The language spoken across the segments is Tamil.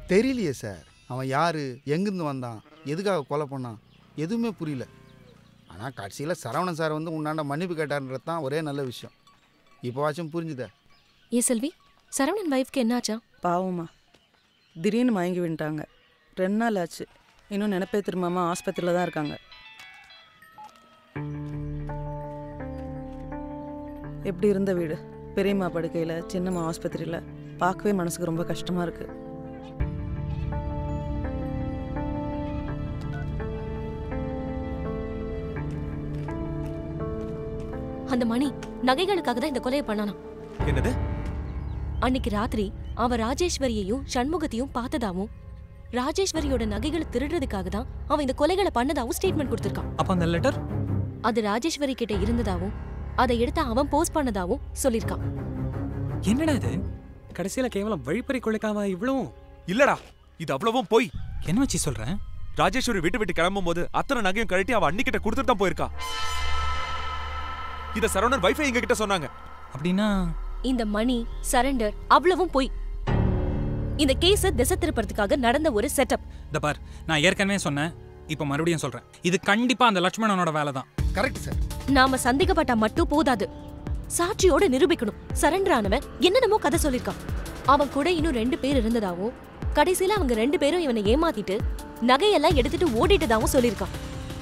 தெரியலையே சார் அவன் யார் எங்கேருந்து வந்தான் எதுக்காக கொலை பண்ணான் எதுவுமே புரியல ஆனால் கடைசியில் சரவணன் சார் வந்து உன்னாண்ட மன்னிப்பு கேட்டார்ன்றது தான் ஒரே நல்ல விஷயம் இப்போவாச்சும் புரிஞ்சுதே ஏ செல்வி சரவணன் வைஃப்க்கு என்னாச்சா பாவமா திடீர்னு மயங்கி விட்டாங்க ரெண்டு நாள் ஆச்சு இன்னும் நினைப்பே திரும்பாம ஆஸ்பத்திரியில் தான் இருக்காங்க எப்படி இருந்த வீடு பெரியம்மா படுக்கையில் சின்னம்மா ஆஸ்பத்திரியில் பார்க்கவே மனசுக்கு ரொம்ப கஷ்டமாக இருக்கு அந்த மணி நகைகளுக்காக தான் இந்த கொலையை பண்ணானா என்னது அன்னைக்கு ராத்திரி அவன் ராஜேஸ்வரியையும் சண்முகத்தையும் பார்த்ததாவும் ராஜேஸ்வரியோட நகைகளை திருடுறதுக்காக தான் அவன் இந்த கொலைகளை பண்ணதாவும் ஸ்டேட்மெண்ட் கொடுத்திருக்கான் அப்ப அந்த லெட்டர் அது ராஜேஸ்வரி கிட்ட இருந்ததாவும் அதை எடுத்து அவன் போஸ்ட் பண்ணதாவும் சொல்லியிருக்கான் என்னடா இது கடைசியில கேவலம் வழிப்பறி கொலைக்காம இவ்வளவும் இல்லடா இது அவ்வளவும் போய் என்ன வச்சு சொல்றேன் ராஜேஸ்வரி விட்டு விட்டு கிளம்பும் போது அத்தனை நகையும் கழட்டி அவ அன்னிக்கிட்ட கொடுத்துட்டு தான் போயிருக்கா இத சரவணன் வைஃபை எங்க கிட்ட சொன்னாங்க அப்படின்னா இந்த மணி சரண்டர் அவ்வளவும் போய் இந்த கேஸ திசை திருப்பறதுக்காக நடந்த ஒரு செட்டப் இந்த பார் நான் ஏற்கனவே சொன்னேன் இப்போ மறுபடியும் சொல்றேன் இது கண்டிப்பா அந்த லட்சுமணனோட வேலை தான் கரெக்ட் சார் நாம சந்தேகப்பட்டா மட்டும் போதாது சாட்சியோட நிரூபிக்கணும் சரண்டர் ஆனவன் என்னென்னமோ கதை சொல்லிருக்கான் அவன் கூட இன்னும் ரெண்டு பேர் இருந்ததாவும் கடைசியில அவங்க ரெண்டு பேரும் இவனை ஏமாத்திட்டு நகையெல்லாம் எடுத்துட்டு ஓடிட்டதாவும் சொல்லிருக்கான்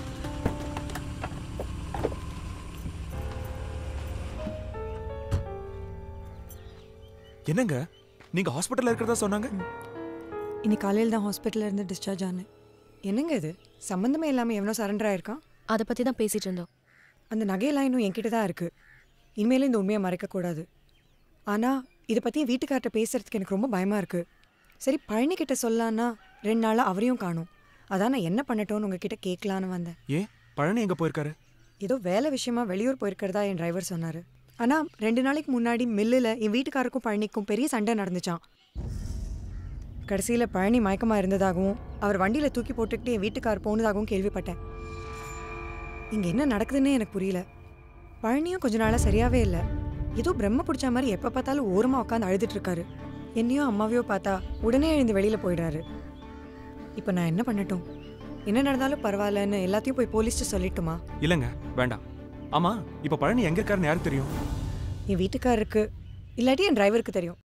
என்னங்க நீங்க ஹாஸ்பிட்டல்ல இருக்கிறதா சொன்னாங்க இன்னைக்கு காலையில் தான் ஹாஸ்பிட்டல்ல இருந்து டிஸ்சார்ஜ் ஆனேன் என்னங்க இது சம்மந்தமே இல்லாமல் எவனோ சரண்டர் ஆயிருக்கான் அத பத்தி தான் பேசிட்டு இருந்தோம் அந்த நகையெல்லாம் இன்னும் என்கிட்ட தான் இருக்கு இனிமேலும் இந்த உண்மையை மறைக்கக்கூடாது ஆனால் இதை பற்றி என் வீட்டுக்கார்ட்ட பேசுறதுக்கு எனக்கு ரொம்ப பயமாக இருக்கு சரி பழனி கிட்ட சொல்லலான்னா ரெண்டு நாளாக அவரையும் காணும் அதான் நான் என்ன பண்ணட்டோன்னு உங்ககிட்ட கேட்கலான்னு வந்தேன் ஏன் பழனி எங்க போயிருக்காரு ஏதோ வேலை விஷயமா வெளியூர் போயிருக்கிறதா என் டிரைவர் சொன்னார் ஆனால் ரெண்டு நாளைக்கு முன்னாடி மில்லில் என் வீட்டுக்காருக்கும் பழனிக்கும் பெரிய சண்டை நடந்துச்சான் கடைசியில் பழனி மயக்கமாக இருந்ததாகவும் அவர் வண்டியில் தூக்கி போட்டுக்கிட்டு என் வீட்டுக்கார் போனதாகவும் கேள்விப்பட்டேன் இங்கே என்ன நடக்குதுன்னே எனக்கு புரியல பழனியும் கொஞ்ச நாளாக சரியாவே இல்லை ஏதோ பிரம்ம பிடிச்ச மாதிரி எப்போ பார்த்தாலும் ஓரமாக உட்காந்து அழுதுட்டு இருக்காரு என்னையோ அம்மாவையோ பார்த்தா உடனே எழுந்து வெளியில் போயிடுறாரு இப்போ நான் என்ன பண்ணட்டும் என்ன நடந்தாலும் பரவாயில்லன்னு எல்லாத்தையும் போய் போலீஸ்ட்டு சொல்லிட்டுமா இல்லங்க வேண்டாம் ஆமா இப்ப பழனி எங்க இருக்காருன்னு யாருக்கு தெரியும் என் வீட்டுக்காரருக்கு இல்லாட்டி என் டிரைவருக்கு தெரியும்